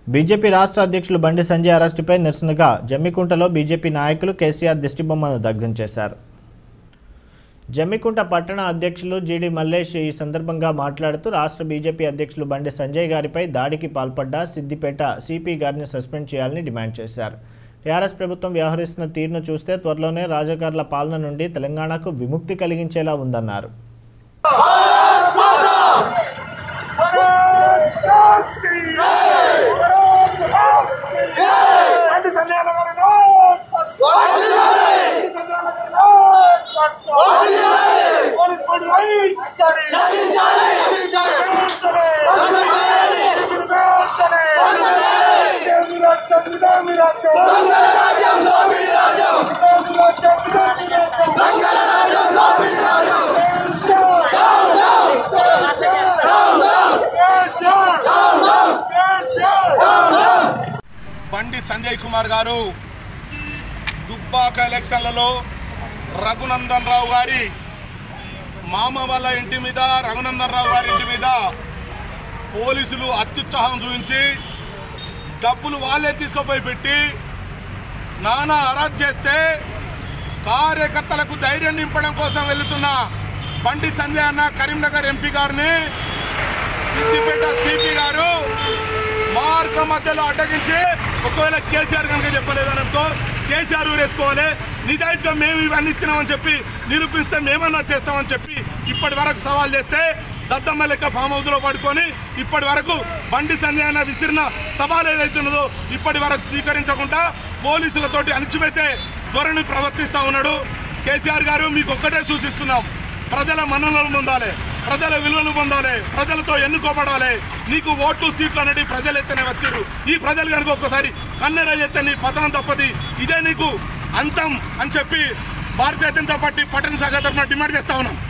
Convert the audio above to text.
BJP రాష్ట్ర అధ్యక్షులు బండి సంజయ్ అరెస్టుపై నిరసనగా జమ్మికుంటలో బీజేపీ నాయకులు కేసీఆర్ దిష్టిబొమ్మను దగ్ధం చేశారు జమ్మికుంట పట్టణ అధ్యక్షులు జీడి మల్లేష్ ఈ సందర్భంగా మాట్లాడుతూ రాష్ట్ర బీజేపీ అధ్యక్షులు బండి సంజయ్ గారిపై దాడికి పాల్పడ్డ సిద్దిపేట సిపి గారిని సస్పెండ్ చేయాలని డిమాండ్ చేశారు టీఆర్ఎస్ ప్రభుత్వం వ్యవహరిస్తున్న తీరును చూస్తే త్వరలోనే రాజకారుల పాలన నుండి తెలంగాణకు విముక్తి కలిగించేలా ఉందన్నారు బండి సంజయ్ అన్న గారి బండి సంజయ్ అన్న గారి పోలీస్ బాడీ రైట్ బండి సంజయ్ కుమార్ గారు దుబ్బాక ఎలక్షన్లలో రఘునందన్ రావు గారి మామ వాళ్ళ ఇంటి మీద రఘునందన్ రావు గారి ఇంటి మీద పోలీసులు అత్యుత్సాహం చూపించి డబ్బులు వాళ్ళే తీసుకుపోయి పెట్టి నానా అరెస్ట్ చేస్తే కార్యకర్తలకు ధైర్యం నింపడం కోసం వెళుతున్న బండి సంజయ్ అన్న కరీంనగర్ ఎంపీ గారిని సిద్దిపేట సిపి గారు మార్గం మధ్యలో అడ్డగించి ఒకవేళ కేసీఆర్ కనుక చెప్పలేదనుకో కేసీఆర్ ఊరేసుకోవాలి నిజాయితీగా మేము ఇవన్నీ ఇచ్చినామని చెప్పి నిరూపిస్తే మేమన్నా చేస్తామని చెప్పి ఇప్పటి వరకు సవాల్ చేస్తే దద్దమ్మ లెక్క ఫామ్ హౌస్ లో పడుకొని ఇప్పటి వరకు బండి సంజయ్ అన్న విసిరిన సవాల్ ఏదైతున్నదో ఇప్పటి వరకు స్వీకరించకుండా పోలీసులతోటి అణిచిపెట్టే ధోరణి ప్రవర్తిస్తా ఉన్నాడు కేసీఆర్ గారు మీకు ఒక్కటే సూచిస్తున్నాం ప్రజల మన్ననలు పొందాలి ప్రజల విలువలు పొందాలి ప్రజలతో ఎన్నుకోబడాలి నీకు ఓట్లు సీట్లు అనేది ప్రజలు ఎత్తనే వచ్చారు ఈ ప్రజలు కనుక ఒక్కసారి కన్నెర ఎత్తే నీ పతనం తప్పది ఇదే నీకు అంతం అని చెప్పి భారతీయ జనతా పార్టీ పట్టణ శాఖ తరఫున డిమాండ్ చేస్తా ఉన్నాం